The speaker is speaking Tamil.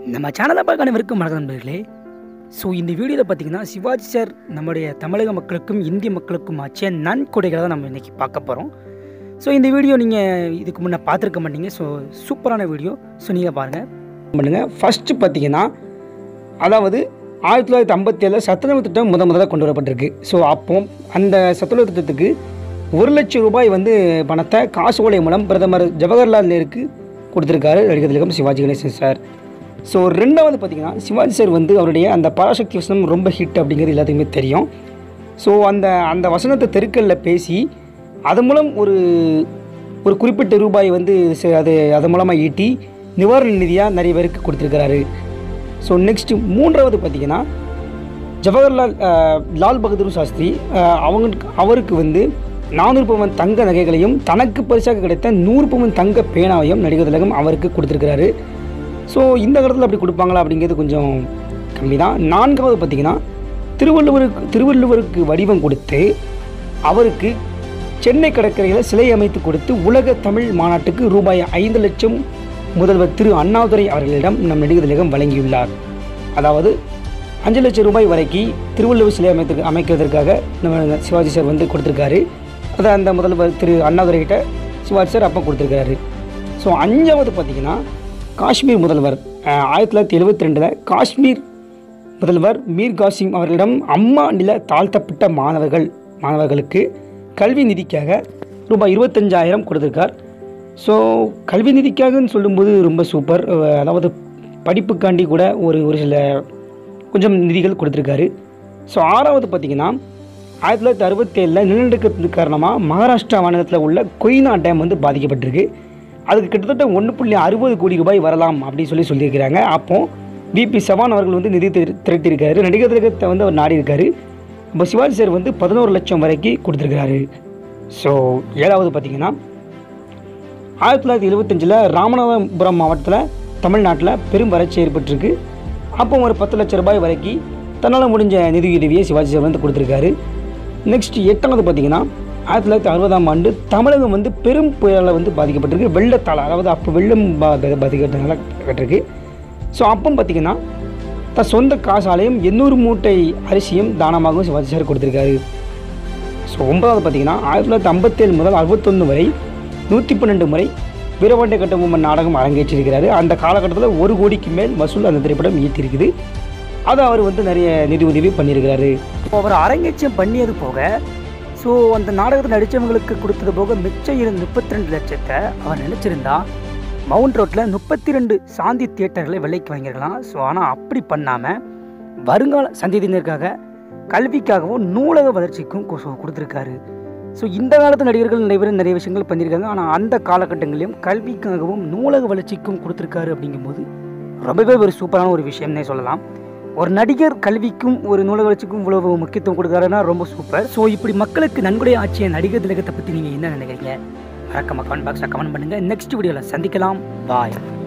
நம்ம சேனலை பார்க்க அனைவருக்கும் வணக்கம் நண்பர்களே ஸோ இந்த வீடியோவில் பார்த்தீங்கன்னா சிவாஜி சார் நம்முடைய தமிழக மக்களுக்கும் இந்திய மக்களுக்கும் ஆச்ச நன்கொடைகளை தான் நம்ம இன்றைக்கி பார்க்க போகிறோம் ஸோ இந்த வீடியோ நீங்கள் இதுக்கு முன்னே பார்த்துருக்க மாட்டீங்க ஸோ சூப்பரான வீடியோ ஸோ நீங்கள் பாருங்கள் பண்ணுங்கள் ஃபஸ்ட்டு பார்த்தீங்கன்னா அதாவது ஆயிரத்தி தொள்ளாயிரத்தி ஐம்பத்தேழில் சத்துணவு திட்டம் முத முதல்ல கொண்டு வரப்பட்டிருக்கு ஸோ அப்போ அந்த சத்துணவு திட்டத்துக்கு ஒரு லட்சம் ரூபாய் வந்து பணத்தை காசு ஓலை மூலம் பிரதமர் ஜவஹர்லால் நேருக்கு கொடுத்துருக்காரு நடிகர் திலகம் சிவாஜி கணேசன் சார் ஸோ ரெண்டாவது பார்த்தீங்கன்னா சிவாஜி சார் வந்து அவருடைய அந்த பராசக்தி வசனம் ரொம்ப ஹிட் அப்படிங்கிறது எல்லாத்துக்குமே தெரியும் ஸோ அந்த அந்த வசனத்தை தெருக்கல்ல பேசி அதன் மூலம் ஒரு ஒரு குறிப்பிட்ட ரூபாய் வந்து ச- அது அதன் மூலமாக ஈட்டி நிவாரண நிதியாக நிறைய பேருக்கு கொடுத்துருக்கிறாரு ஸோ நெக்ஸ்ட் மூன்றாவது பார்த்தீங்கன்னா ஜவஹர்லால் அஹ், லால் பகதூர் சாஸ்திரி அஹ், அவங்க அவருக்கு வந்து நானூறு பவன் தங்க நகைகளையும் தனக்கு பரிசாக கிடைத்த நூறு பவன் தங்க பேனாவையும் நடிகர் திலகம் அவருக்கு கொடுத்துருக்கிறாரு ஸோ இந்த காலத்தில் அப்படி கொடுப்பாங்களா அப்படிங்கிறது கொஞ்சம் கம்மி தான் நான்காவது பார்த்தீங்கன்னா திருவள்ளுவருக்கு திருவள்ளுவருக்கு வடிவம் கொடுத்து அவருக்கு சென்னை கடற்கரையில் சிலை அமைத்து கொடுத்து உலக தமிழ் மாநாட்டுக்கு ரூபாய் ஐந்து லட்சம் முதல்வர் திரு அண்ணாதுரை அவர்களிடம் நம் நடிகர் திலகம் வழங்கியுள்ளார் அதாவது அஞ்சு லட்சம் ரூபாய் வரைக்கும் திருவள்ளுவர் சிலை அமைத்து அமைக்கிறதுக்காக நம்ம சிவாஜி சார் வந்து கொடுத்துருக்காரு அதை அந்த முதல்வர் திரு அண்ணாதுரை கிட்ட சிவாஜி சார் அப்போ கொடுத்துருக்காரு ஸோ அஞ்சாவது பார்த்தீங்கன்னா காஷ்மீர் முதல்வர் அஹ், ஆயிரத்தி தொள்ளாயிரத்தி எழுபத்தி ரெண்டில் காஷ்மீர் முதல்வர் மீர் காசிம் அவர்களிடம் அம்மா நில தாழ்த்தப்பட்ட மாணவர்கள் மாணவர்களுக்கு கல்வி நிதிக்காக ரூபாய் இருபத்தஞ்சாயிரம் கொடுத்துருக்கார் ஸோ கல்வி நிதிக்காகன்னு சொல்லும்போது ரொம்ப சூப்பர் அஹ், அதாவது படிப்புக்காண்டி கூட ஒரு ஒரு சில கொஞ்சம் நிதிகள் கொடுத்துருக்காரு ஸோ ஆறாவது பார்த்தீங்கன்னா ஆயிரத்தி தொள்ளாயிரத்தி அறுபத்தேழில் நிலநடுக்கத்தின் காரணமாக மகாராஷ்டிரா மாநிலத்தில் உள்ள கொய்னா டேம் வந்து பாதிக்கப்பட்டிருக்கு அதுக்கு கிட்டத்தட்ட ஒன்று புள்ளி அறுபது கோடி ரூபாய் வரலாம் அப்படின்னு சொல்லி சொல்லியிருக்கிறாங்க அப்போ பிபி சவான் அவர்கள் வந்து நிதி திர- திரட்டியிருக்காரு நடிகர் திலகத்தை வந்து அவர் நாடி இருக்காரு இப்போ சிவாஜி சார் வந்து பதினோரு லட்சம் வரைக்கும் கொடுத்துருக்கிறாரு ஸோ ஏழாவது பார்த்தீங்கன்னா ஆயிரத்தி தொள்ளாயிரத்தி எழுபத்தஞ்சில் ராமநாதபுரம் மாவட்டத்தில் தமிழ்நாட்டில் பெரும் வறட்சி ஏற்பட்டிருக்கு அப்போ ஒரு பத்து லட்சம் ரூபாய் வரைக்கும் தன்னால் முடிஞ்ச நிதியுதவியை சிவாஜி சார் வந்து கொடுத்துருக்காரு நெக்ஸ்ட் எட்டாவது பார்த்தீங்கன்னா ஆயிரத்தி தொள்ளாயிரத்தி அறுபதாம் ஆண்டு தமிழகம் வந்து பெரும் புயலால் வந்து பாதிக்கப்பட்டிருக்கு வெள்ளத்தால் அதாவது அப்போ வெள்ளம் பா பா- பாதிக்கப்பட்டனால பட்டிருக்கு ஸோ அப்போ பார்த்தீங்கன்னா தன் சொந்த காசாலையும் எண்ணூறு மூட்டை அரிசியும் தானமாகவும் சிவாஜி சார் கொடுத்துருக்காரு ஸோ ஒன்பதாவது பார்த்தீங்கன்னா ஆயிரத்தி தொள்ளாயிரத்தி ஐம்பத்தேழு முதல் அறுபத்தொன்று வரை நூற்றி பன்னெண்டு முறை வீரபாண்டிய கட்டபொம்மன் நாடகம் அரங்கேற்றிருக்கிறாரு அந்த காலகட்டத்தில் ஒரு கோடிக்கு மேல் வசூல் அந்த திரைப்படம் ஈட்டிருக்குது அதை அவர் வந்து நிறைய நிதி உதவி பண்ணியிருக்கிறாரு அவர் அரங்கேற்றம் பண்ணியது போக ஸோ அந்த நாடகத்தில் நடித்தவங்களுக்கு கொடுத்தது போக மிச்சம் இருந்த முப்பத்தி ரெண்டு லட்சத்தை அவர் நினச்சிருந்தா மவுண்ட் ரோட்டில் முப்பத்தி ரெண்டு சாந்தி தியேட்டர்களை விலைக்கு வாங்கியிருக்கலாம் ஸோ ஆனால் அப்படி பண்ணாமல் வருங்கால சந்ததியினருக்காக கல்விக்காகவும் நூலக வளர்ச்சிக்கும் கொ- சொ- கொடுத்துருக்காரு ஸோ இந்த காலத்து நடிகர்கள் நிறைய பேர் நிறைய விஷயங்கள் பண்ணியிருக்காங்க ஆனால் அந்த காலகட்டங்களிலும் கல்விக்காகவும் நூலக வளர்ச்சிக்கும் கொடுத்துருக்காரு அப்படிங்கும்போது ரொம்பவே ஒரு சூப்பரான ஒரு விஷயம்னே சொல்லலாம் ஒரு நடிகர் கல்விக்கும் ஒரு நூலக வளர்ச்சிக்கும் இவ்வளவு முக்கியத்துவம் கொடுக்குறாருன்னா ரொம்ப சூப்பர் ஸோ இப்படி மக்களுக்கு நன்கொடை ஆட்சிய நடிகர் திலகத்தை பற்றி நீங்கள் என்ன நினைக்கிறீங்க மறக்காம கமெண்ட் பாக்ஸில் கமெண்ட் பண்ணுங்கள் நெக்ஸ்ட் வீடியோவில் சந்திக்கலாம் பாய்